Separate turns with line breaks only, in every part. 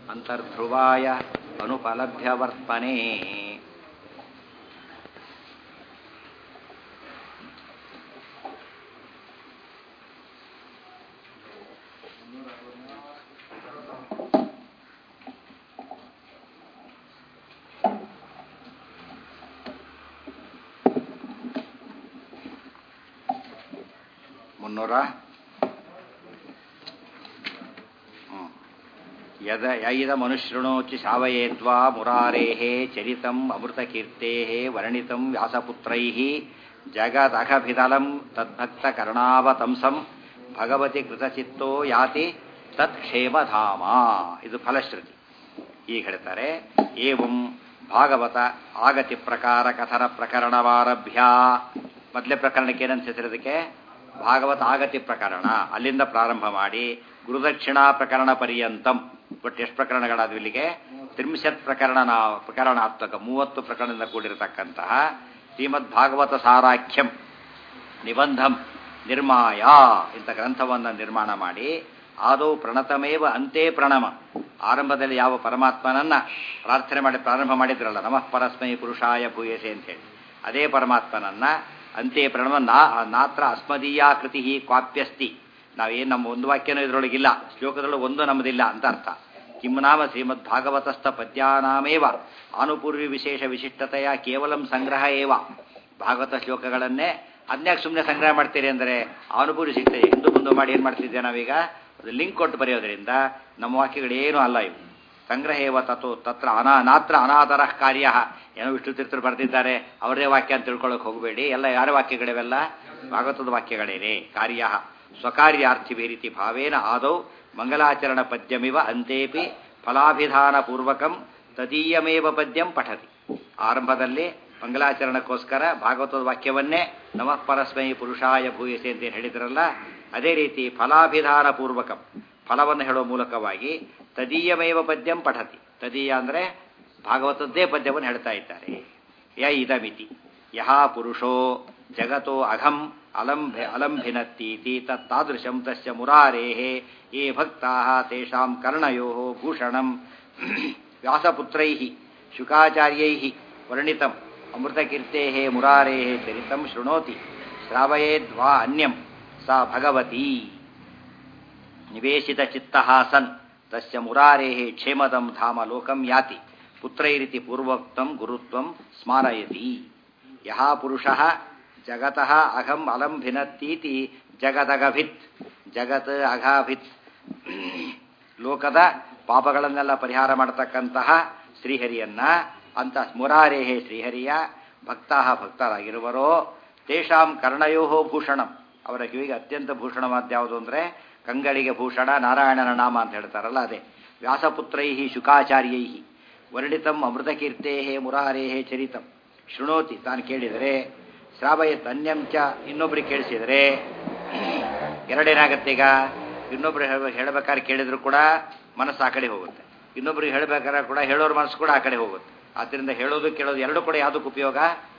ಅಂತರ್ಧ್ರುವಾಯ ಅನುಪಲಭ್ಯವರ್ಪಣೆ ಮುನ್ನೂರ ಹ್ಮ್. ಯದ ಯೈದ ಮನುಶೃಣೋಚಿ ಸಾವಯೇದ್ವಾ ಮುರಾರೇಃ ಚರಿತಂ ಅಮೃತಕೀರ್ತೇಃ ವರ್ಣಿತಂ ವ್ಯಾಸಪುತ್ರೈಃ ಜಗದಘಭಿದಲಂ ತದ್ಭಕ್ತಕರ್ಣಾವತಂಸಂ ಭಗವತಿ ಕೃತಚಿತ್ತೋ ಯಾತಿ ತತ್ಕ್ಷೇಮಧಾಮ ಇದು ಫಲಶ್ರುತಿ ಈಗ ಹೇಳ್ತಾರೆ ಏವಂ ಭಾಗವತ ಆಗತಿ ಪ್ರಕಾರ ಕಥನ ಪ್ರಕರಣವಾರಭ್ಯ ಮೊದಲೇ ಪ್ರಕರಣಕ್ಕೆ ಏನಂತ ಹೆಸರಿದಕ್ಕೆ ಭಾಗವತ ಆಗತಿ ಪ್ರಕರಣ ಅಲ್ಲಿಂದ ಪ್ರಾರಂಭ ಮಾಡಿ ಗುರುದಕ್ಷಿಣಾ ಪ್ರಕರಣ ಪರ್ಯಂತಂ ಒಟ್ಟು ಎಷ್ಟು ಪ್ರಕರಣಗಳಾದವು ಇಲ್ಲಿಗೆ ತ್ರಿಂಶತ್ ಪ್ರಕರಣ ಪ್ರಕರಣಾತ್ಮಕ ಮೂವತ್ತು ಪ್ರಕರಣದಿಂದ ಕೂಡಿರತಕ್ಕಂತಹ ಶ್ರೀಮದ್ ಭಾಗವತ ಸಾರಾಖ್ಯಂ ನಿಬಂಧಂ ನಿರ್ಮಾಯ ಇಂಥ ಗ್ರಂಥವನ್ನು ನಿರ್ಮಾಣ ಮಾಡಿ ಆದೌ ಪ್ರಣತಮೇವ ಅಂತೆ ಪ್ರಣಮ ಆರಂಭದಲ್ಲಿ ಯಾವ ಪರಮಾತ್ಮನನ್ನ ಪ್ರಾರ್ಥನೆ ಮಾಡಿ ಪ್ರಾರಂಭ ಮಾಡಿದ್ರಲ್ಲ ನಮಃ ಪರಸ್ಮೈ ಪುರುಷಾಯ ಭೂಯಸೆ ಅಂತ ಹೇಳಿ ಅದೇ ಪರಮಾತ್ಮನನ್ನ ಅಂತೆ ಪ್ರಣವ ನಾ ನಾತ್ರ ಅಸ್ಮದೀಯ ಕೃತಿ ಕ್ವಾಪ್ಯಸ್ತಿ ನಾವೇನು ನಮ್ಮ ಒಂದು ವಾಕ್ಯನೂ ಇದರೊಳಗಿಲ್ಲ ಶ್ಲೋಕದಲ್ಲೂ ಒಂದು ನಮ್ಮದಿಲ್ಲ ಅಂತ ಅರ್ಥ ಕಿಂ ನಾಮ ಶ್ರೀಮದ್ ಭಾಗವತಸ್ಥ ಪದ್ಯಾನಾಮೇವ ಆನುಪೂರ್ವಿ ವಿಶೇಷ ವಿಶಿಷ್ಟತೆಯ ಕೇವಲಂ ಸಂಗ್ರಹ ಏವ ಭಾಗವತ ಶ್ಲೋಕಗಳನ್ನೇ ಅದ್ನ್ಯಾಕೆ ಸುಮ್ಮನೆ ಸಂಗ್ರಹ ಮಾಡ್ತೀರಿ ಅಂದರೆ ಆನುಪೂರ್ವಿ ಸಿಗ್ತದೆ ಹಿಂದೂ ಮುಂದೆ ಮಾಡಿ ಏನು ಮಾಡ್ತಿದ್ದೆ ನಾವೀಗ ಅದು ಲಿಂಕ್ ಕೊಟ್ಟು ಬರೆಯೋದ್ರಿಂದ ನಮ್ಮ ವಾಕ್ಯಗಳೇನೂ ಅಲ್ಲ ಇವು ಸಂಗ್ರಹೇವ ತಥೋ ತತ್ರ ಅನಾ ನಾತ್ರ ಅನಾದರ ಕಾರ್ಯ ಏನೋ ವಿಷ್ಣು ತೀರ್ಥರು ಬರೆದಿದ್ದಾರೆ ಅವರೇ ವಾಕ್ಯ ಅಂತ ತಿಳ್ಕೊಳ್ಳೋಕೆ ಹೋಗಬೇಡಿ ಎಲ್ಲ ಯಾರ ವಾಕ್ಯಗಳಿವೆಲ್ಲ ಭಾಗವತದ ವಾಕ್ಯಗಳೇನೆ ಕಾರ್ಯ ಸ್ವಕಾರ್ಯಾರ್ಥಿಭಿರಿತಿ ಭಾವೇನ ಆದೌ ಮಂಗಲಾಚರಣ ಪದ್ಯಮಿವ ಅಂತೇಪಿ ಫಲಾಭಿಧಾನ ಪೂರ್ವಕಂ ತದೀಯಮೇವ ಪದ್ಯಂ ಪಠತಿ ಆರಂಭದಲ್ಲಿ ಮಂಗಲಾಚರಣಕ್ಕೋಸ್ಕರ ಭಾಗವತದ ವಾಕ್ಯವನ್ನೇ ನಮಃ ಪರಸ್ಮೈ ಪುರುಷಾಯ ಭೂಯಸೆ ಅಂತ ಹೇಳಿದ್ರಲ್ಲ ಅದೇ ರೀತಿ ಫಲಾಭಿಧಾನ ಪೂರ್ವಕಂ ಫಲವನ್ನು ಹೇಳುವ ಮೂಲಕವಾಗಿ ತದೀಯಮೇವ ಪದ್ಯಂ ಪಠತಿ ತದೀಯ ಅಂದರೆ ಭಾಗವತದ್ದೇ ಪದ್ಯವನ್ನು ಹೇಳ್ತಾ ಇದ್ದಾರೆ ಯ ಇದಮಿತಿ ಯಹ ಪುರುಷೋ ಜಗತೋ ಅಘಂ ಅಲಂಭೆ ಅಲಂಭಿನತ್ತೀತಿ ತತ್ತಾದೃಶಂ ತಸ್ಯ ಮುರಾರೇಃ ಯೇ ಭಕ್ತಾಃ ತೇಷಾಂ ಕರ್ಣಯೋ ಭೂಷಣಂ ವ್ಯಾಸಪುತ್ರೈಃ ಶುಕಾಚಾರ್ಯೈಃ ವರ್ಣಿತಂ ಅಮೃತಕೀರ್ತೇಃ ಮುರಾರೇಃ ಚರಿತಂ ಶೃಣೋತಿ ಶ್ರಾವಯೇದ್ವಾ ಅನ್ಯಂ ಸಾ ಭಗವತಿ ನಿವೇಶಿತ ಚಿತ್ತಃ ಸನ್ ತಸ್ಯ ಮುರಾರೇಃ ಕ್ಷೇಮದಂ ಧಾಮ ಲೋಕಂ ಯಾತಿ ಪುತ್ರೈರಿತಿ ಪೂರ್ವೋಕ್ತಂ ಗುರುತ್ವಂ ಸ್ಮಾರಯತಿ ಯಹ ಪುರುಷಃ ಜಗತಃ ಅಘಂ ಅಲಂಭಿನತ್ತೀತಿ ಜಗದಗಭಿತ್ ಜಗತ್ ಅಘಾಭಿತ್ ಲೋಕದ ಪಾಪಗಳನ್ನೆಲ್ಲ ಪರಿಹಾರ ಮಾಡತಕ್ಕಂತಹ ಶ್ರೀಹರಿಯನ್ನ ಅಂತ ಮುರಾರೇಹೇ ಶ್ರೀಹರಿಯ ಭಕ್ತಾ ಭಕ್ತರಾಗಿರುವರೋ ತೇಷಾಂ ಕರ್ಣಯೋ ಭೂಷಣಂ ಅವರ ಕಿವಿಗೆ ಅತ್ಯಂತ ಭೂಷಣವಾದ ಯಾವುದು ಅಂದರೆ ಕಂಗಳಿಗೆ ಭೂಷಣ ನಾರಾಯಣನ ನಾಮ ಅಂತ ಹೇಳ್ತಾರಲ್ಲ ಅದೇ ವ್ಯಾಸಪುತ್ರೈ ಶುಕಾಚಾರ್ಯೈ ವರ್ಣಿತಂ ಅಮೃತಕೀರ್ತೇ ಮುರಾರೇಹೇ ಚರಿತಂ ಶೃಣೋತಿ ತಾನು ಕೇಳಿದರೆ ಶ್ರಾವಯತ್ ಅನ್ಯಂ ಚ ಇನ್ನೊಬ್ರಿಗೆ ಕೇಳಿಸಿದರೆ ಎರಡೇನಾಗತ್ತೆ ಈಗ ಇನ್ನೊಬ್ರು ಹೇಳಬೇಕಾದ್ರೆ ಕೇಳಿದ್ರು ಕೂಡ ಮನಸ್ಸು ಆ ಕಡೆ ಹೋಗುತ್ತೆ ಇನ್ನೊಬ್ರಿಗೆ ಹೇಳಬೇಕಾದ್ರೆ ಕೂಡ ಹೇಳೋರ ಮನಸ್ಸು ಕೂಡ ಆ ಕಡೆ ಹೋಗುತ್ತೆ ಆದ್ದರಿಂದ ಹೇಳೋದು ಕೇಳೋದು ಎರಡು ಕೂಡ ಯಾವುದಕ್ಕೆ ಉಪಯೋಗ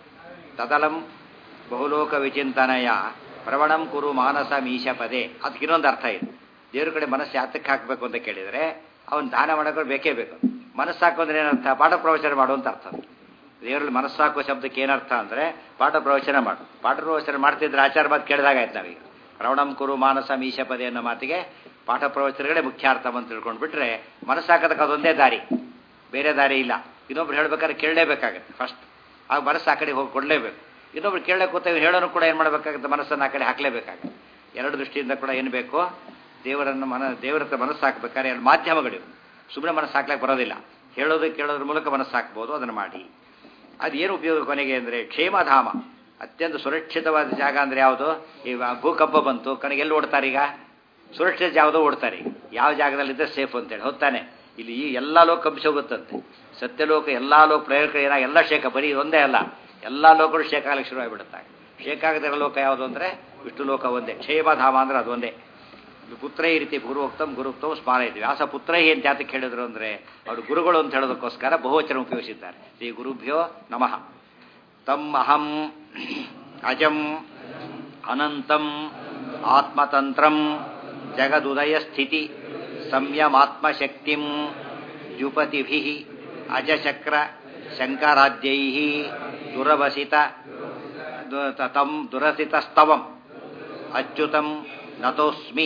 ತದಲಂ ಬಹುಲೋಕ ವಿಚಿಂತನಯ ಪ್ರವಣಂ ಕುರು ಮಾನಸ ಮೀಶ ಪದೇ ಅದಕ್ಕೆ ಇನ್ನೊಂದು ಅರ್ಥ ಇದೆ ದೇವ್ರ ಕಡೆ ಮನಸ್ಸು ಯಾತಕ್ಕೆ ಹಾಕಬೇಕು ಅಂತ ಕೇಳಿದರೆ ಅವನು ದಾನ ಮಾಡೋಕೆ ಬೇಕೇ ಬೇಕು ಮನಸ್ಸು ಹಾಕೋದ್ರೆ ಏನರ್ಥ ಪಾಠ ಪ್ರವಚನ ಮಾಡು ಅಂತ ಅರ್ಥ ದೇವರಲ್ಲಿ ಮನಸ್ಸಾಕೋ ಶಬ್ದಕ್ಕೆ ಏನರ್ಥ ಅಂದರೆ ಪಾಠ ಪ್ರವಚನ ಮಾಡು ಪಾಠ ಪ್ರವಚನ ಮಾಡ್ತಿದ್ರೆ ಆಚಾರ ಮಾತು ಕೇಳಿದಾಗಾಯ್ತು ನಾವೀಗ ಪ್ರವಣಂ ಕುರು ಮಾನಸ ಮೀಶ ಪದೇ ಅನ್ನೋ ಮಾತಿಗೆ ಪಾಠ ಪ್ರವಚನಗಳೇ ಮುಖ್ಯ ಅರ್ಥ ಅಂತ ತಿಳ್ಕೊಂಡು ಬಿಟ್ರೆ ಮನಸ್ಸಾಕೋದಕ್ಕೆ ಅದೊಂದೇ ದಾರಿ ಬೇರೆ ದಾರಿ ಇಲ್ಲ ಇನ್ನೊಬ್ರು ಹೇಳ್ಬೇಕಾದ್ರೆ ಕೇಳಲೇಬೇಕಾಗತ್ತೆ ಫಸ್ಟ್ ಆಗ ಮನಸ್ಸು ಆ ಕಡೆ ಹೋಗಿ ಕೊಡಲೇಬೇಕು ಇನ್ನೊಬ್ರು ಕೇಳಕ್ಕೆ ಕೂತ ಹೇಳೋನು ಕೂಡ ಏನು ಮಾಡಬೇಕಾಗುತ್ತೆ ಮನಸ್ಸನ್ನು ಆ ಕಡೆ ಹಾಕಲೇಬೇಕಾಗುತ್ತೆ ಎರಡು ದೃಷ್ಟಿಯಿಂದ ಕೂಡ ಏನು ಬೇಕು ದೇವರನ್ನು ಮನ ದೇವರ ಹತ್ರ ಮನಸ್ಸು ಹಾಕಬೇಕಾದ್ರೆ ಎರಡು ಮಾಧ್ಯಮಗಳಿವೆ ಸುಮ್ಮನೆ ಮನಸ್ಸು ಹಾಕ್ಲಿಕ್ಕೆ ಬರೋದಿಲ್ಲ ಹೇಳೋದು ಕೇಳೋದ್ರ ಮೂಲಕ ಮನಸ್ಸು ಹಾಕ್ಬೋದು ಅದನ್ನು ಮಾಡಿ ಅದು ಏನು ಉಪಯೋಗ ಕೊನೆಗೆ ಅಂದರೆ ಕ್ಷೇಮಧಾಮ ಅತ್ಯಂತ ಸುರಕ್ಷಿತವಾದ ಜಾಗ ಅಂದರೆ ಯಾವುದು ಈ ಭೂಕಂಪ ಬಂತು ಕಣಗೆ ಎಲ್ಲಿ ಓಡ್ತಾರೆ ಈಗ ಸುರಕ್ಷಿತ ಜಾಗದ ಓಡ್ತಾರೆ ಯಾವ ಜಾಗದಲ್ಲಿದ್ದರೆ ಸೇಫ್ ಅಂತೇಳಿ ಹೊತ್ತಾನೆ ಇಲ್ಲಿ ಈ ಎಲ್ಲ ಲೋಕ ಕಂಪಿಸಿ ಹೋಗುತ್ತಂತೆ ಸತ್ಯಲೋಕ ಎಲ್ಲ ಲೋಕ ಪ್ರಯೋಗ ಏನ ಎಲ್ಲ ಶೇಖ ಬರೀ ಒಂದೇ ಅಲ್ಲ ಎಲ್ಲ ಲೋಕಗಳು ಶೇಖ ಆಗಲಿಕ್ಕೆ ಶುರುವಾಗಿಬಿಡುತ್ತಾರೆ ಶೇಖ ಆಗದಿರೋ ಲೋಕ ಯಾವುದು ಅಂದರೆ ವಿಷ್ಣು ಲೋಕ ಒಂದೇ ಕ್ಷೇಮಧಾಮ ಅಂದರೆ ಅದು ಒಂದೇ ಪುತ್ರ ಈ ರೀತಿ ಗುರುವೋಕ್ತಂ ಗುರುಕ್ತಂ ಸ್ಮಾರ ಇದೆ ವ್ಯಾಸ ಪುತ್ರ ಅಂತ ಯಾತಕ್ಕೆ ಹೇಳಿದ್ರು ಅಂದರೆ ಅವರು ಗುರುಗಳು ಅಂತ ಹೇಳೋದಕ್ಕೋಸ್ಕರ ಬಹುವಚನ ಉಪಯೋಗಿಸಿದ್ದಾರೆ ಶ್ರೀ ಗುರುಭ್ಯೋ ನಮಃ ತಮ್ ಅಹಂ ಅಜಂ ಅನಂತಂ ಆತ್ಮತಂತ್ರಂ ಜಗದುದಯ ಸ್ಥಿತಿ ಸಂಯಮಾತ್ಮಶಕ್ತಿಂ ದ್ಯುಪತಿಭಿ ಅಜಶಕ್ರ ಶಂಕರಾದ್ಯೈ ದುರವಸಿತ ದು- ತ- ತಂ ದುರಸಿತಸ್ತವಂ ಅಚ್ಯುತಂ ನತೋಸ್ಮಿ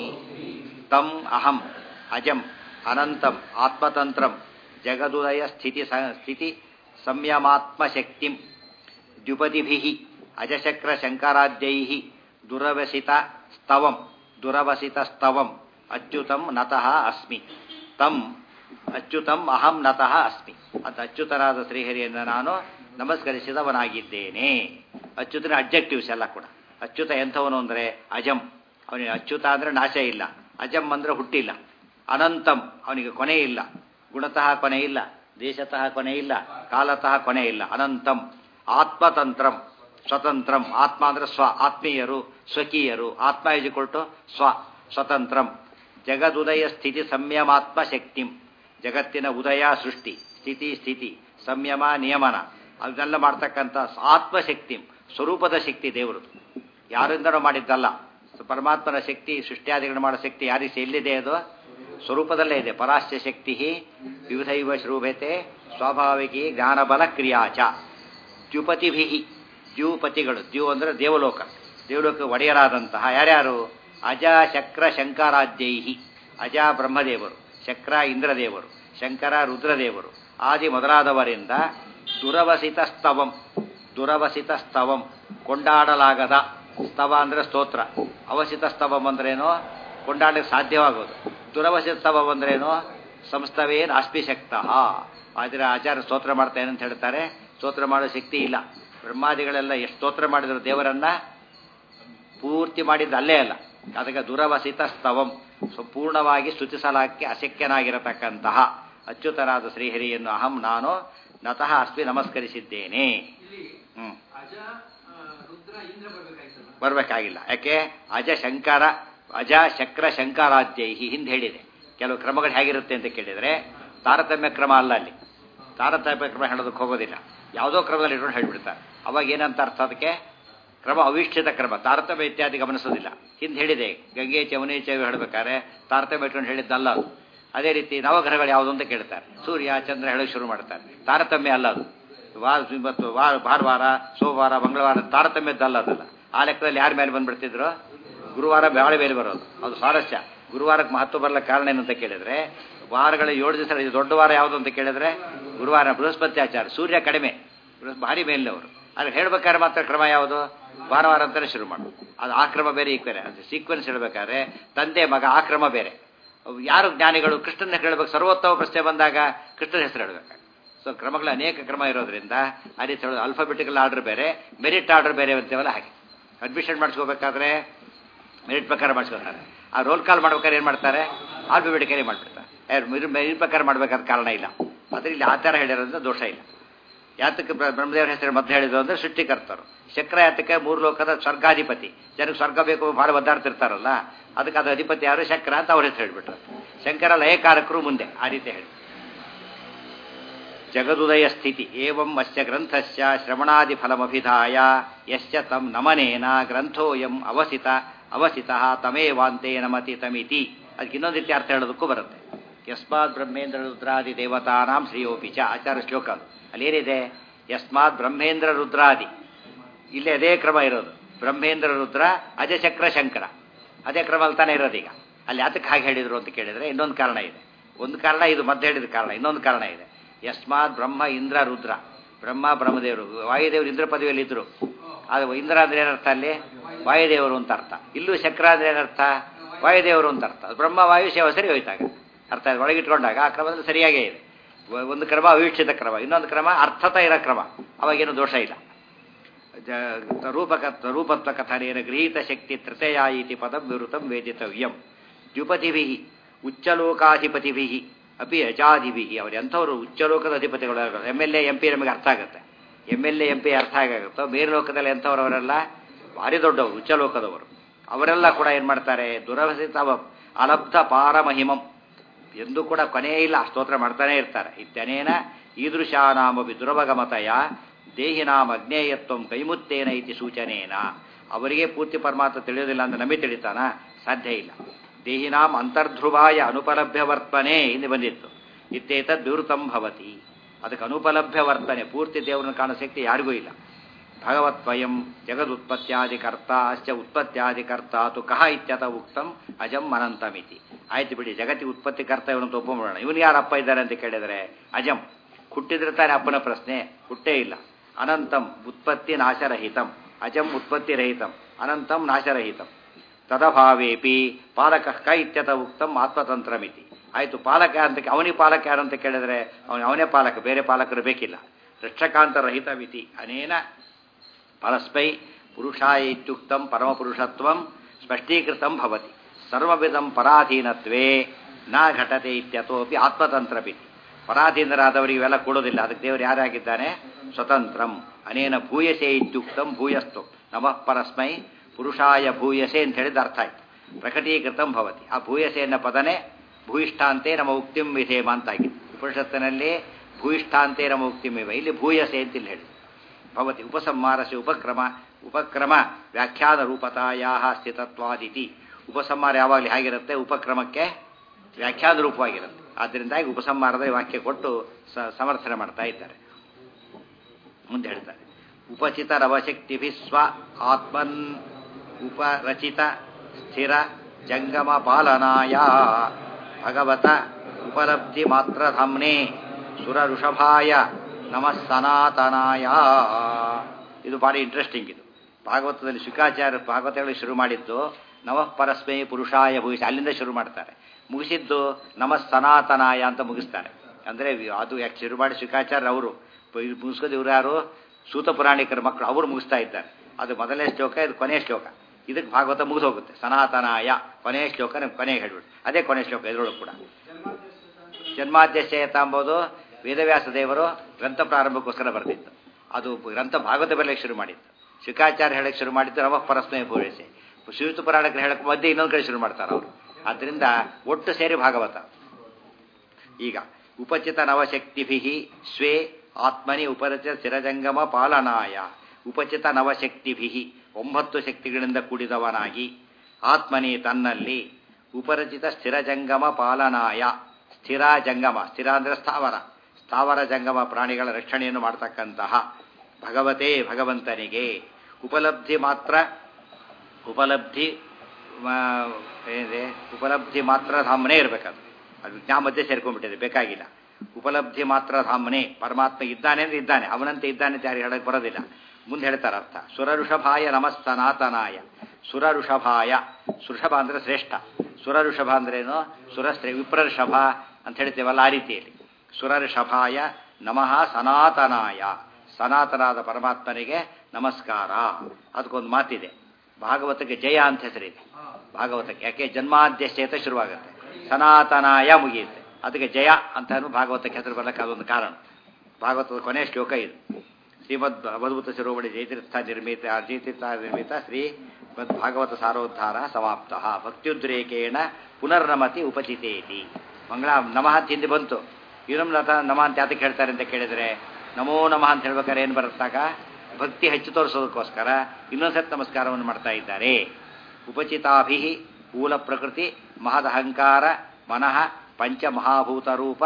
ತಂ ಅಹಂ ಅಜಂ ಅನಂತಂ ಆತ್ಮತಂತ್ರಂ ಜಗದುದಯ ಸ್ಥಿತಿ ಸ- ಸ್ಥಿತಿ ಸಂಯಮಾತ್ಮಶಕ್ತಿಂ ದ್ಯುಪದಿಭಿಃ ಅಜಶಕ್ರ ಶಂಕರಾದ್ಯೈ ದುರವಸಿತ ಸ್ತವಂ ದುರವಸಿತ ಸ್ತವಂ ಅಚ್ಯುತಂ ನತಃ ಅಸ್ಮಿ ತಂ ಅಚ್ಯುತಂ ಅಹಂ ನತಃ ಅಸ್ಮಿ ಅಂತ ಅಚ್ಯುತನಾದ ಶ್ರೀಹರಿಯನ್ನು ನಾನು ನಮಸ್ಕರಿಸಿದವನಾಗಿದ್ದೇನೆ ಅಚ್ಯುತನ ಅಬ್ಜೆಕ್ಟಿವ್ಸ್ ಎಲ್ಲ ಕೂಡ ಅಚ್ಯುತ ಎಂಥವನು ಅಂದರೆ ಅಜಂ ಅವನಿಗೆ ಅಚ್ಯುತ ಅಂದರೆ ನಾಶ ಇಲ್ಲ ಅಜಂ ಅಂದರೆ ಹುಟ್ಟಿಲ್ಲ ಅನಂತಂ ಅವನಿಗೆ ಕೊನೆ ಇಲ್ಲ ಗುಣತಃ ಕೊನೆ ಇಲ್ಲ ದೇಶತಃ ಕೊನೆ ಇಲ್ಲ ಕಾಲತಃ ಕೊನೆ ಇಲ್ಲ ಅನಂತಂ ಆತ್ಮತಂತ್ರಂ ಸ್ವತಂತ್ರಂ ಆತ್ಮ ಅಂದ್ರೆ ಸ್ವ ಆತ್ಮೀಯರು ಸ್ವಕೀಯರು ಆತ್ಮ ಇಜಿಕೊಳ್ಟು ಸ್ವ ಸ್ವತಂತ್ರಂ ಜಗದುದಯ ಸ್ಥಿತಿ ಸಂಯಮಾತ್ಮ ಶಕ್ತಿಂ ಜಗತ್ತಿನ ಉದಯ ಸೃಷ್ಟಿ ಸ್ಥಿತಿ ಸ್ಥಿತಿ ಸಂಯಮ ನಿಯಮನ ಅದನ್ನೆಲ್ಲ ಮಾಡ್ತಕ್ಕಂಥ ಆತ್ಮಶಕ್ತಿ ಸ್ವರೂಪದ ಶಕ್ತಿ ದೇವರು ಯಾರಿಂದನೂ ಮಾಡಿದ್ದಲ್ಲ ಪರಮಾತ್ಮನ ಶಕ್ತಿ ಸೃಷ್ಟಿಯಾದಿಗಳು ಮಾಡೋ ಶಕ್ತಿ ಯಾರಿಗೆ ಎಲ್ಲಿದೆ ಅದು ಸ್ವರೂಪದಲ್ಲೇ ಇದೆ ಪರಾಶ್ಯ ಶಕ್ತಿ ವಿವಿಧೈವ ಶ್ರೂಭತೆ ಸ್ವಾಭಾವಿಕಿ ಜ್ಞಾನಬಲ ಕ್ರಿಯಾಚ ದ್ಯುಪತಿಭಿ ದ್ಯೂಪತಿಗಳು ದ್ಯೂ ಅಂದರೆ ದೇವಲೋಕ ದೇವಲೋಕ ಒಡೆಯರಾದಂತಹ ಯಾರ್ಯಾರು ಅಜ ಶಕ್ರ ಶಂಕರಾದ್ಯೈಹಿ ಅಜ ಬ್ರಹ್ಮದೇವರು ಶಕ್ರ ಇಂದ್ರದೇವರು ಶಂಕರ ರುದ್ರದೇವರು ಆದಿ ಮೊದಲಾದವರಿಂದ ದುರವಸಿತ ಸ್ತವಂ ದುರವಸಿತ ಸ್ತವಂ ಕೊಂಡಾಡಲಾಗದ ಸ್ತವ ಅಂದರೆ ಸ್ತೋತ್ರ ಅವಸಿತ ಸ್ತವಂ ಅಂದ್ರೇನೋ ಕೊಂಡಾಡಲಿಕ್ಕೆ ಸಾಧ್ಯವಾಗೋದು ದುರವಸಿತ ಸ್ತವಂ ಅಂದ್ರೇನೋ ಸಂಸ್ಥವೇ ನಾಸ್ಪಿ ಶಕ್ತಃ ಆದರೆ ಆಚಾರ್ಯ ಸ್ತೋತ್ರ ಮಾಡ್ತೇನೆ ಅಂತ ಹೇಳ್ತಾರೆ ಸ್ತೋತ್ರ ಮಾಡೋ ಶಕ್ತಿ ಇಲ್ಲ ಬ್ರಹ್ಮಾದಿಗಳೆಲ್ಲ ಎಷ್ಟು ಸ್ತೋತ್ರ ಮಾಡಿದ್ರು ದೇವರನ್ನ ಪೂರ್ತಿ ಮಾಡಿದ್ದು ಅಲ್ಲೇ ಅಲ್ಲ ಅದಕ್ಕೆ ದುರವಸಿತ ಸ್ತವಂ ಸಂಪೂರ್ಣವಾಗಿ ಸ್ತುತಿಸಲಾಕ್ಕೆ ಅಶಕ್ಯನಾಗಿರತಕ್ಕಂತಹ ಅಚ್ಯುತನಾದ ಶ್ರೀಹರಿಯನ್ನು ಅಹಂ ನಾನು ನತಃ ಅಸ್ಮಿ ನಮಸ್ಕರಿಸಿದ್ದೇನೆ
ಇಲ್ಲಿ
ಹ್ಮ್
ಅಜ ಆ, ರುದ್ರ ಇಂದ್ರ ಬರ್ಬೇಕಾಯ್ತಲ್ಲ
ಬರಬೇಕಾಗಿಲ್ಲ ಯಾಕೆ ಅಜ ಶಂಕರ ಅಜ ಶಕ್ರ ಶಂಕರಾದ್ಯೈ ಹಿಂದೆ ಹೇಳಿದೆ ಕೆಲವು ಕ್ರಮಗಳು ಹೇಗಿರುತ್ತೆ ಅಂತ ಕೇಳಿದರೆ ತಾರತಮ್ಯ ಕ್ರಮ ಅಲ್ಲ ಅಲ್ಲಿ ತಾರತಮ್ಯ ಕ್ರಮ ಹೇಳೋದಕ್ಕೆ ಹೋಗೋದಿಲ್ಲ ಯಾವುದೋ ಕ್ರಮದಲ್ಲಿ ಇಟ್ಕೊಂಡು ಹೇಳ್ಬಿಡ್ತಾರೆ ಅವಾಗ ಏನಂತ ಅರ್ಥ ಅದಕ್ಕೆ ಕ್ರಮ ಅವಿಷ್ಠಿತ ಕ್ರಮ ತಾರತಮ್ಯ ಇತ್ಯಾದಿ ಗಮನಿಸೋದಿಲ್ಲ ಹಿಂದೆ ಹೇಳಿದೆ ಗಂಗೆ ಚವನಿ ಚವಿ ಹೇಳ್ಬೇಕಾದ್ರೆ ತಾರತಮ್ಯ ಇಟ್ಕೊಂಡು ಹೇಳಿದ್ದಲ್ಲ ಅದು ಅದೇ ರೀತಿ ನವಗ್ರಹಗಳು ಯಾವುದು ಅಂತ ಕೇಳ್ತಾರೆ ಸೂರ್ಯ ಚಂದ್ರ ಹೇಳೋಕೆ ಶುರು ಮಾಡ್ತಾರೆ ತಾರತಮ್ಯ ಅಲ್ಲ ಅದು ವಾರ ಇವತ್ತು ವಾರ ಭಾನುವಾರ ಸೋಮವಾರ ಮಂಗಳವಾರ ತಾರತಮ್ಯದ್ದಲ್ಲ ಅದಲ್ಲ ಆ ಲೆಕ್ಕದಲ್ಲಿ ಯಾರ ಮೇಲೆ ಬಂದ್ಬಿಡ್ತಿದ್ರು ಗುರುವಾರ ಬಾಳೆ ಮೇಲೆ ಬರೋದು ಅದು ಸ್ವಾರಸ್ಯ ಗುರುವಾರಕ್ಕೆ ಮಹತ್ವ ಬರಲಿಕ್ಕೆ ಕಾರಣ ಏನಂತ ಕೇಳಿದ್ರೆ ವಾರಗಳ ಏಳು ದಿವಸ ಇದು ದೊಡ್ಡ ವಾರ ಯಾವುದು ಅಂತ ಕೇಳಿದ್ರೆ ಗುರುವಾರ ಬೃಹಸ್ಪತಿ ಆಚಾರ ಸೂರ್ಯ ಕಡಿಮೆ ಬೃಹಸ್- ಭಾರಿ ಮೇಲೆ ಅವರು ಅದು ಹೇಳ್ಬೇಕಾದ್ರೆ ಮಾತ್ರ ಕ್ರಮ ಯಾವುದು ವಾರ ವಾರ ಅಂತಾನೆ ಶುರು ಮಾಡು ಅದು ಆ ಕ್ರಮ ಬೇರೆ ಈ ಬೇರೆ ಅದು ಸೀಕ್ವೆನ್ಸ್ ಹೇಳ್ಬೇಕಾದ್ರೆ ತಂದೆ ಮಗ ಆ ಕ್ರಮ ಬೇರೆ ಅವು ಯಾರು ಜ್ಞಾನಿಗಳು ಕೃಷ್ಣನ ಹೆಸರು ಹೇಳ್ಬೇಕು ಸರ್ವೋತ್ತಮ ಪ್ರಶ್ನೆ ಬಂದಾಗ ಕೃಷ್ಣನ ಹೆಸರು ಹೇಳ್ಬೇಕು ಸೊ ಕ್ರಮಗಳ ಅನೇಕ ಕ್ರಮ ಇರೋದ್ರಿಂದ ಆ ರೀತಿ ಹೇಳೋದು ಅಲ್ಫಾಬೆಟಿಕಲ್ ಆರ್ಡರ್ ಬೇರೆ ಮೆರಿಟ್ ಆರ್ಡರ್ ಬೇರೆ ಅಂತೀವಲ್ಲ ಹಾಗೆ ಅಡ್ಮಿಷನ್ ಮಾಡಿಸ್ಕೋಬೇಕಾದ್ರೆ ಮೆರಿಟ್ ಪ್ರಕಾರ ಮಾಡಿಸ್ಕೊತಾರೆ ಆ ರೋಲ್ ಕಾಲ್ ಮಾಡ್ಬೇಕಾದ್ರೆ ಏನು ಮಾಡ್ತಾರೆ ಆಲ್ಫಾಬೆಟಿಕಲಿ ಮಾಡಿಬಿಡ್ತಾರೆ ಮೆರಿಟ್ ಪ್ರಕಾರ ಮಾಡಬೇಕಾದ ಕಾರಣ ಇಲ್ಲ ಅದ್ರ ಇಲ್ಲಿ ಆಚಾರ ಹೇಳಿರೋದ್ರಿಂದ ದೋಷ ಇಲ್ಲ ಯಾತಕ್ಕೆ ಬ್ರ- ಬ್ರಹ್ಮದೇವರ ಹೆಸರು ಮೊದಲು ಹೇಳಿದ್ರು ಅಂದ್ರೆ ಸೃಷ್ಟಿಕರ್ತರು ಚಕ್ರ ಯಾತಕ್ಕೆ ಮೂರು ಲೋಕದ ಸ್ವರ್ಗಾಧಿಪತಿ ಜನಕ್ಕೆ ಸ್ವರ್ಗ ಬೇಕು ಭಾಳ ಒದ್ದಾಡ್ತಿರ್ತಾರಲ್ಲ ಅದಕ್ಕೆ ಅದು ಅಧಿಪತಿ ಯಾರು ಶಂಕರ ಅಂತ ಅವ್ರ ಹೆಸರು ಹೇಳ್ಬಿಟ್ರು ಶಂಕರ ಲಯಕಾರಕರು ಮುಂದೆ ಆ ರೀತಿ ಹೇಳಿ ಜಗದುದಯ ಸ್ಥಿತಿ ಏವಂ ಅಸ್ಯ ಗ್ರಂಥಸ್ಯ ಶ್ರವಣಾದಿ ಫಲಮಭಿಧಾಯ ಯಶ್ಚ ತಂ ನಮನೇನ ಗ್ರಂಥೋಯಂ ಅವಸಿತ ಅವಸಿತಃ ತಮೇವಾಂತೆ ನಮತಿ ತಮಿತಿ ಅದಕ್ಕೆ ಇನ್ನೊಂದು ರೀತಿ ಅರ್ಥ ಹೇಳೋದಕ್ಕೂ ಬರುತ್ತೆ ಯಸ್ಮಾತ್ ಬ್ರಹ್ಮೇಂದ್ರ ರುದ್ರಾದಿ ದೇವತಾನಾಂ ಶ್ರೀಯೋಪಿ ಚ ಆಚಾರ ಶ್ಲೋಕ ಅದು. ಅಲ್ಲೇನಿದೆ ಯಸ್ಮಾತ್ ಬ್ರಹ್ಮೇಂದ್ರ ರುದ್ರಾದಿ ಇಲ್ಲಿ ಅದೇ ಕ್ರಮ ಇರೋದು ಬ್ರಹ್ಮೇಂದ್ರ ರುದ್ರ ಅಜಚಕ್ರ ಶಂಕರ ಅದೇ ಕ್ರಮ ಅಲ್ಲಿ ತಾನೇ ಇರೋದೀಗ ಅಲ್ಲಿ ಯಾತಕ್ಕೆ ಹಾಗೆ ಹೇಳಿದ್ರು ಅಂತ ಕೇಳಿದ್ರೆ ಇನ್ನೊಂದು ಕಾರಣ ಇದೆ ಒಂದು ಕಾರಣ ಇದು ಮದ್ದು ಹೇಳಿದ ಕಾರಣ ಇನ್ನೊಂದು ಕಾರಣ ಇದೆ ಯಸ್ಮಾತ್ ಬ್ರಹ್ಮ ಇಂದ್ರ ರುದ್ರ ಬ್ರಹ್ಮ ಬ್ರಹ್ಮದೇವರು ವಾಯುದೇವರು ಇಂದ್ರ ಪದವಿಯಲ್ಲಿ ಇದ್ರು ಅದು ಇಂದ್ರ ಅಂದ್ರೆ ಏನರ್ಥ ಅಲ್ಲಿ ವಾಯುದೇವರು ಅಂತ ಅರ್ಥ ಇಲ್ಲೂ ಚಕ್ರ ಅಂದ್ರೆ ಏನರ್ಥ ವಾಯುದೇವರು ಅಂತ ಅರ್ಥ ಅದು ಬ್ರಹ್ಮ ವಾಯು ಸೇವ ಸರಿ ಹೋಯ್ತಾಗ ಅರ್ಥ ಆಯ್ತು. ಒಳಗಿಟ್ಕೊಂಡಾಗ ಆ ಕ್ರಮದಲ್ಲಿ ಸರಿಯಾಗೇ ಇದೆ ಒ- ಒಂದು ಕ್ರಮ ಅವೀಕ್ಷಿತ ಕ್ರಮ ಇನ್ನೊಂದು ಕ್ರಮ ಅರ್ಥತ ಇರೋ ಕ್ರಮ ಅವಾಗೇನು ದೋಷ ಇಲ್ಲ ಜ- ರೂಪಕ ರೂಪತ್ವ ಕಥನೇನ ಗೃಹೀತ ಶಕ್ತಿ ತೃತೀಯ ಇತಿ ಪದಂ ವಿವೃತಂ ವೇದಿತವ್ಯಂ ದ್ಯುಪತಿಭಿ ಉಚ್ಚಲೋಕಾಧಿಪತಿಭಿ ಅಪಿ ಅಜಾಧಿಭಿ ಅವರು ಎಂಥವರು ಉಚ್ಚಲೋಕದ ಅಧಿಪತಿಗಳು M L A M P ನಮಗೆ ಅರ್ಥ ಆಗುತ್ತೆ M L A M P ಅರ್ಥ ಆಗುತ್ತೋ ಬೇರೆ ಲೋಕದಲ್ಲಿ ಎಂಥವ್ರು ಅವರೆಲ್ಲ ಭಾರಿ ದೊಡ್ಡವರು ಉಚ್ಚಲೋಕದವರು ಅವರೆಲ್ಲ ಕೂಡ ಏನು ಮಾಡ್ತಾರೆ ದುರವಸಿತ ಅಲಬ್ಧ ಪಾರಮಹಿಮಂ ಎಂದೂ ಕೂಡ ಕೊನೆಯೇ ಇಲ್ಲ ಸ್ತೋತ್ರ ಮಾಡ್ತಾನೆ ಇರ್ತಾರೆ ಇತ್ಯನೇನ ಈದೃಶಾನಾಮಪಿ ದುರವಗಮತಯ ದೇಹಿನಾಮ ಅಜ್ಞೇಯತ್ವಂ ಕೈಮುತ್ತೇನ ಇತಿ ಸೂಚನೇನ ಅವರಿಗೆ ಪೂರ್ತಿ ಪರಮಾತ್ಮ ತಿಳಿಯೋದಿಲ್ಲ ಅಂತ ನಮಗೆ ತಿಳಿತಾನ ಸಾಧ್ಯ ಇಲ್ಲ ದೇಹಿನಾಂ ಅಂತರ್ಧ್ರುವಾಯ ಅನುಪಲಭ್ಯ ವರ್ತನೆ ಹಿಂದೆ ಬಂದಿತ್ತು ಇತ್ತೇತದ್ ವಿವೃತಂ ಭವತಿ ಅದಕ್ಕೆ ಅನುಪಲಭ್ಯ ವರ್ತನೆ ಪೂರ್ತಿ ದೇವರನ್ನು ಕಾಣೋ ಶಕ್ತಿ ಯಾರಿಗೂ ಇಲ್ಲ ಭಗವತ್ವಯಂ ಜಗದುತ್ಪತ್ತ್ಯಾದಿಕರ್ತ ಅಶ್ಚ ಉತ್ಪತ್ತ್ಯಾದಿಕರ್ತ ತು ಕಹ ಇತ್ಯತ ಉಕ್ತಂ ಅಜಂ ಅನಂತಮಿತಿ ಆಯ್ತು ಬಿಡಿ ಜಗತ್ತಿ ಉತ್ಪತ್ತಿಕರ್ತ ಇವನು ಒಪ್ಪೋಣ ಇವನು ಯಾರು ಅಪ್ಪ ಇದ್ದಾರೆ ಅಂತ ಕೇಳಿದರೆ ಅಜಂ ಹುಟ್ಟಿದ್ರೆ ತಾನೆ ಅಪ್ಪನ ಪ್ರಶ್ನೆ ಹುಟ್ಟೇ ಇಲ್ಲ ಅನಂತಂ ಉತ್ಪತ್ತಿ ನಾಶರಹಿತಂ ಅಜಂ ಉತ್ಪತ್ತಿ ರಹಿತಂ ಅನಂತಂ ನಾಶರಹಿತಂ ತದಭಾವೇಪಿ ಪಾಲಕ ಕ ಇತ್ಯತ ಉಕ್ತಂ ಆತ್ಮತಂತ್ರಮಿತಿ ಆಯಿತು ಪಾಲಕ ಅಂತ ಅವನಿಗೆ ಪಾಲಕ ಯಾರು ಅಂತ ಕೇಳಿದರೆ ಅವನು ಅವನೇ ಪಾಲಕ ಬೇರೆ ಪಾಲಕರು ಬೇಕಿಲ್ಲ ರಕ್ಷಕಾಂತ ರಹಿತವಿತಿ ಅನೇನ ಪರಸ್ಮೈ ಪುರುಷಾಯ ಇತ್ಯುಕ್ತಂ ಪರಮಪುರುಷತ್ವಂ ಸ್ಪಷ್ಟೀಕೃತಂ ಭವತಿ ಸರ್ವವಿಧಂ ಪರಾಧೀನತ್ವೇ ನ ಘಟತೆ ಇತ್ಯತೋಪಿ ಆತ್ಮತಂತ್ರಪಿತಿ ಪರಾಧೀನರಾದವರಿಗೆ ಇವೆಲ್ಲ ಕೊಡೋದಿಲ್ಲ ಅದಕ್ಕೆ ದೇವರು ಯಾರಾಗಿದ್ದಾನೆ ಸ್ವತಂತ್ರಂ ಅನೇನ ಭೂಯಸೆ ಇತ್ಯುಕ್ತಂ ಭೂಯಸ್ತು ನಮಃ ಪರಸ್ಮೈ ಪುರುಷಾಯ ಭೂಯಸೆ ಅಂತ ಹೇಳಿದ ಅರ್ಥ ಆಯ್ತು ಪ್ರಕಟೀಕೃತಂ ಭವತಿ ಆ ಭೂಯಸೆ ಎನ್ನ ಪದನೇ ಭೂಯಿಷ್ಠಾಂತೆ ನಮ್ಮ ಉಕ್ತಿಂ ವಿಧೇಮ ಅಂತಾಗಿದೆ ಉಪನಿಷತ್ತಿನಲ್ಲಿ ಭೂಯಿಷ್ಠಾಂತೆ ನಮ್ಮ ಉಕ್ತಿಮಿವ ಇಲ್ಲಿ ಭೂಯಸೆ ಅಂತ ಇಲ್ಲಿ ಹೇಳಿ ಭವತಿ ಉಪಸಂಹಾರಸಿ ಉಪಕ್ರಮ ಉಪಕ್ರಮ ವ್ಯಾಖ್ಯಾನ ರೂಪತಾಯಾ ಸ್ಥಿತತ್ವಾದಿತಿ ಉಪಸಂಹಾರ ಯಾವಾಗಲೂ ಹೇಗಿರುತ್ತೆ ಉಪಕ್ರಮಕ್ಕೆ ವ್ಯಾಖ್ಯಾನ ರೂಪವಾಗಿರುತ್ತೆ ಆದ್ದರಿಂದಾಗಿ ಉಪಸಂಹಾರದ ವಾಕ್ಯ ಕೊಟ್ಟು ಸ- ಸಮರ್ಥನೆ ಮಾಡ್ತಾ ಇದ್ದಾರೆ ಮುಂದೆ ಹೇಳ್ತಾರೆ ಉಪಚಿತ ರವಶಕ್ತಿಭಿ ಸ್ವ ಆತ್ಮನ್ ಉಪರಚಿತ ಸ್ಥಿರ ಜಂಗಮ ಪಾಲನಾಯ ಭಗವತ ಉಪಲಬ್ಧಿ ಮಾತ್ರಧಾಮ್ನೆ ಸುರ ಋಷಭಾಯ ನಮಃ ಸನಾತನಾಯ ಇದು ಭಾರಿ ಇಂಟ್ರೆಸ್ಟಿಂಗ್ ಇದು ಭಾಗವತದಲ್ಲಿ ಶುಕಾಚಾರ್ಯ ಭಾಗವತಗಳು ಶುರು ಮಾಡಿದ್ದು ನಮಃ ಪರಸ್ಮೈ ಪುರುಷಾಯ ಭೂಷ ಅಲ್ಲಿಂದ ಶುರು ಮಾಡ್ತಾರೆ ಮುಗಿಸಿದ್ದು ನಮಃ ಸನಾತನಾಯ ಅಂತ ಮುಗಿಸ್ತಾರೆ ಅಂದರೆ ಅದು ಯಾಕೆ ಶುರು ಮಾಡಿ ಶುಕಾಚಾರ್ಯ ಅವರು ಮುಗಿಸ್ಕೋದು ಇವ್ರು ಯಾರು ಸೂತ ಪುರಾಣಿಕರ ಮಕ್ಕಳು ಅವರು ಮುಗಿಸ್ತಾ ಇದ್ದಾರೆ ಅದು ಮೊದಲನೇ ಶ್ಲೋಕ ಇದು ಕೊನೆಯ ಶ್ಲೋಕ ಇದಕ್ಕೆ ಭಾಗವತ ಮುಗಿದು ಹೋಗುತ್ತೆ ಸನಾತನಾಯ ಕೊನೆಯ ಶ್ಲೋಕ ನಿಮ್ಗೆ ಕೊನೆಗೆ ಹೇಳ್ಬಿಟ್ಟು ಅದೇ ಕೊನೆಯ ಶ್ಲೋಕ ಇದ್ರೊಳಗೆ ಕೂಡ ಜನ್ಮಾದ್ಯಶಯತ ಎಂಬುದು ವೇದವ್ಯಾಸ ದೇವರು ಗ್ರಂಥ ಪ್ರಾರಂಭಕ್ಕೋಸ್ಕರ ಬರೆದಿತ್ತು ಅದು ಗ್ರಂಥ ಭಾಗವತ ಬರಲಿಕ್ಕೆ ಶುರು ಮಾಡಿತ್ತು ಶುಕಾಚಾರ್ಯ ಹೇಳಕ್ಕೆ ಶುರು ಮಾಡಿದ್ದು ನಮಃ ಪರಸ್ಮಯ ಭೂಷೆ ಶಿವತು ಪುರಾಣಕ್ಕೆ ಹೇಳಕ್ಕೆ ಮಧ್ಯೆ ಇನ್ನೊಂದು ಕಡೆ ಶುರು ಮಾಡ್ತಾರೆ ಅವರು ಆದ್ದರಿಂದ ಒಟ್ಟು ಸೇರಿ ಭಾಗವತ ಈಗ ಉಪಚಿತ ನವಶಕ್ತಿಭಿ ಸ್ವೇ ಆತ್ಮನಿ ಉಪರಚಿತ ಸ್ಥಿರಜಂಗಮ ಪಾಲನಾಯ ಉಪಚಿತ ನವಶಕ್ತಿಭಿ ಒಂಬತ್ತು ಶಕ್ತಿಗಳಿಂದ ಕೂಡಿದವನಾಗಿ ಆತ್ಮನಿ ತನ್ನಲ್ಲಿ ಉಪರಚಿತ ಸ್ಥಿರಜಂಗಮ ಪಾಲನಾಯ ಸ್ಥಿರ ಜಂಗಮ ಸ್ಥಿರ ಅಂದರೆ ಸ್ಥಾವರ ಸ್ಥಾವರ ಜಂಗಮ ಪ್ರಾಣಿಗಳ ರಕ್ಷಣೆಯನ್ನು ಮಾಡ್ತಕ್ಕಂತಹ ಭಗವತೇ ಭಗವಂತನಿಗೆ ಉಪಲಬ್ಧಿ ಮಾತ್ರ ಉಪಲಬ್ಧಿ ಆ, ಏನಿದೆ ಉಪಲಬ್ಧಿ ಮಾತ್ರ ಧಾಮನೇ ಇರಬೇಕದು ಅದು ವಿಜ್ಞಾನ ಮಧ್ಯೆ ಸೇರ್ಕೊಂಡ್ಬಿಟ್ಟಿದೆ ಬೇಕಾಗಿಲ್ಲ ಉಪಲಬ್ಧಿ ಮಾತ್ರ ಧಾಮನೆ ಪರಮಾತ್ಮ ಇದ್ದಾನೆ ಅಂದ್ರೆ ಇದ್ದಾನೆ ಅವನಂತೆ ಇದ್ದಾನೆ ಅಂತ ಯಾರು ಹೇಳಕ್ ಬರೋದಿಲ್ಲ ಮುಂದೆ ಹೇಳ್ತಾರೆ ಅರ್ಥ ಸುರಋಷಭಾಯ ನಮಸ್ತನಾತನಾಯ ಸುರಋಷಭಾಯ ಸುಷಭ ಅಂದ್ರೆ ಶ್ರೇಷ್ಠ ಸುರಋಷಭ ಅಂದ್ರೇನು ಸುರಶ್ರೇ ವಿಪ್ರಋಷಭ ಅಂತ ಹೇಳ್ತೇವಲ್ಲ ಆ ರೀತಿಯಲ್ಲಿ ಸುರಋಷಭಾಯ ನಮಃ ಸನಾತನಾಯ ಸನಾತನಾದ ಪರಮಾತ್ಮನಿಗೆ ನಮಸ್ಕಾರ ಅದಕ್ಕೊಂದು ಮಾತಿದೆ ಭಾಗವತಕ್ಕೆ ಜಯ ಅಂತ ಹೆಸರಿದೆ ಭಾಗವತಕ್ಕೆ ಯಾಕೆ ಜನ್ಮಾದ್ಯಶ್ಚೇತ ಶುರುವಾಗುತ್ತೆ ಸನಾತನಾಯ ಮುಗಿಯುತ್ತೆ ಅದಕ್ಕೆ ಜಯ ಅಂತ ಭಾಗವತಕ್ಕೆ ಹೆಸರು ಬರಲಿಕ್ಕೆ ಅದೊಂದು ಕಾರಣ ಭಾಗವತದ ಕೊನೆಯ ಶ್ಲೋಕ ಇದು ಶ್ರೀಮದ್ ಅವಧೂತ ಶಿರೋಮಣಿ ಜಯತೀರ್ಥ ನಿರ್ಮಿತ ಜಯತೀರ್ಥ ನಿರ್ಮಿತ ಶ್ರೀ ಮದ್ ಭಾಗವತ ಸಾರೋದ್ಧಾರ ಸಮಾಪ್ತ ಭಕ್ತ್ಯುದ್ರೇಕೇಣ ಪುನರ್ನಮತಿ ಉಪಚಿತೇತಿ ಮಂಗಳ ನಮಃ ಅಂತ ಹಿಂದೆ ಬಂತು ಇನ್ನೊಮ್ಮೆ ನತ ನಮ ಅಂತ ಯಾತಕ್ಕೆ ಹೇಳ್ತಾರೆ ಅಂತ ಕೇಳಿದರೆ ನಮೋ ನಮಃ ಅಂತ ಹೇಳ್ಬೇಕಾದ್ರೆ ಏನು ಬರುತ್ತಾಗ ಭಕ್ತಿ ಹೆಚ್ಚು ತೋರಿಸೋದಕ್ಕೋಸ್ಕರ ಇನ್ನೊಂದ್ಸತಿ ನಮಸ್ಕಾರವನ್ನು ಮಾಡ್ತಾ ಇದ್ದಾರೆ ಉಪಚಿತಾಭಿ ಮೂಲ ಪ್ರಕೃತಿ ಮಹದಹಂಕಾರ ಮನಃ ಪಂಚಮಹಾಭೂತ ರೂಪ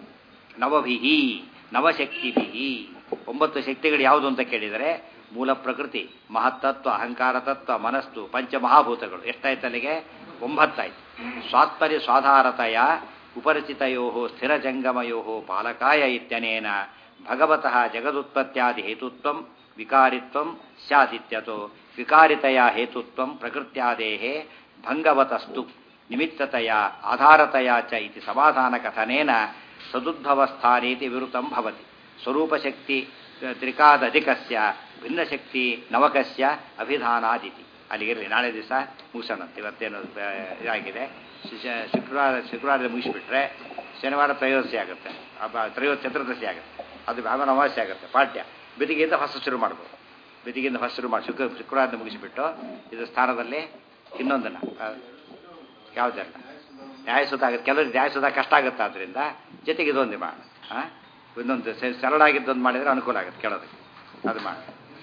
ನವಭಿಹಿ ನವಶಕ್ತಿಭಿಹಿ ಒಂಬತ್ತು ಶಕ್ತಿಗಳು ಯಾವುದು ಅಂತ ಕೇಳಿದರೆ ಮೂಲ ಪ್ರಕೃತಿ ಮಹತ್ತತ್ವ ಅಹಂಕಾರ ತತ್ವ ಮನಸ್ಸು ಪಂಚಮಹಾಭೂತಗಳು ಎಷ್ಟಾಯ್ತು ಅಲ್ಲಿಗೆ ಒಂಬತ್ತಾಯ್ತು ಸ್ವಾತ್ಪರ್ಯ ಸ್ವಾಧಾರತೆಯ ಉಪರಚಿತಯೋ ಸ್ಥಿರಜಂಗಮಯೋ ಪಾಲಕಾಯ ಇತ್ಯನೇನ ಭಗವತಃ ಜಗದುತ್ಪತ್ತ್ಯಾದಿ ಹೇತುತ್ವಂ ವಿಕಾರಿತ್ವಂ ಸ್ಯಾದಿತ್ಯತೋ ವಿಕಾರಿತೆಯ ಹೇತುತ್ವಂ ಪ್ರಕೃತ್ಯಾದೇಹೇ ಭಂಗವತಸ್ತು ನಿಮಿತ್ತತೆಯ ಆಧಾರತೆಯ ಚ ಇತಿ ಸಮಾಧಾನಕಥನೇನ ಸದುದ್ಭವಸ್ಥಾನೇತಿ ವಿರುತಂ ಭವತಿ ಸ್ವರೂಪಶಕ್ತಿ ತ್ರಿಕಾದಧಿಕಸ್ಯ ಭಿನ್ನಶಕ್ತಿ ನವಕಸ್ಯ ಅಭಿಧಾನಾದಿತಿ ಅಲ್ಲಿಗಿರಲಿ ನಾಳೆ ದಿವಸ ಮುಗಿಸೋಣಂತೆ ಇವತ್ತೇನು ಆ, ಇದಾಗಿದೆ ಶು- ಶುಕ್ರವಾರ ಶುಕ್ರವಾರದ ಮುಗಿಸ್ಬಿಟ್ರೆ ಶನಿವಾರ ತ್ರಯೋದಶಿ ಆಗುತ್ತೆ ಅಬ್ಬ ತ್ರಯೋ ಚತುರ್ದಶಿ ಆಗುತ್ತೆ ಅದು ಆಮೇಲೆ ಅಮಾವಾಸ್ಯೆ ಆಗುತ್ತೆ ಪಾಠ್ಯ ಬೆದಿಗೆಯಿಂದ ಹೊಸ ಶುರು ಮಾಡ್ಬೋದು ಬೆದಿಗೆಯಿಂದ ಹೊಸ ಶುರು ಮಾಡಿ ಶುಕ್ರ ಶುಕ್ರವಾರದ ಮುಗಿಸಿಬಿಟ್ಟು ಇದು ಸ್ಥಾನದಲ್ಲಿ ಇನ್ನೊಂದನ್ನು ಯಾವುದಲ್ಲ ನ್ಯಾಯಸುತ ಆಗುತ್ತೆ ಕೆಲವರಿಗೆ ನ್ಯಾಯಸುತ ಕಷ್ಟ ಆಗುತ್ತೆ ಆದ್ದರಿಂದ ಜೊತೆಗೆ ಇದೊಂದು ಮಾಡಿ ಹಾಂ ಇನ್ನೊಂದು ಸ- ಸರಳ ಆಗಿದ್ದೊಂದು ಮಾಡಿದರೆ ಅನುಕೂಲ ಆಗುತ್ತೆ ಕೇಳೋದಕ್ಕೆ ಅದು ಮಾಡಿ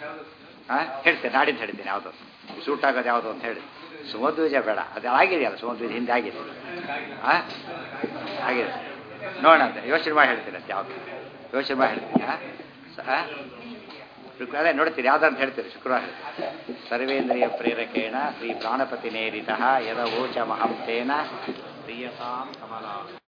ಹಾಂ ಹೇಳ್ತೇನೆ ನಾಡಿದ್ದು ಹೇಳ್ತೀನಿ ಯಾವುದು ಸೂಟ್ ಆಗೋದು ಯಾವುದು ಅಂತ ಹೇಳಿ ಸುಮಧ್ವಜ ಬೇಡ ಅದು ಆಗಿದೆಯಲ್ಲ ಸುಮಧ್ವಜ ಹಿಂದೆ ಆಗಿದೆ ಹಾಂ ಆಗಿದೆ ನೋಡೋಣ ಅಂತ ಯೋಚನೆ ಮಾಡಿ ಹೇಳ್ತೀನಿ ಅಂತ ಯಾವುದು ಯೋಚನೆ ಮಾಡಿ ಹೇಳ್ತೀನಿ ಆ? ಸ- ಆ? ಶುಕ್ರ ಅದೇ ನೋಡ್ತೀರಿ ಯಾವ್ದಂತ ಹೇಳ್ತೀರಿ ಶುಕ್ರವಾರ ಹೇಳ್ತೀನಿ ಸರ್ವೇಂದ್ರಿಯ ಪ್ರೇರಕೇಣ ಶ್ರೀ ಪ್ರಾಣಪತಿ ನೇರಿತ ಯದ ಓಚ ಮಹಂತೇನ ಪ್ರಿಯತಾಂ ಕಮಲಾ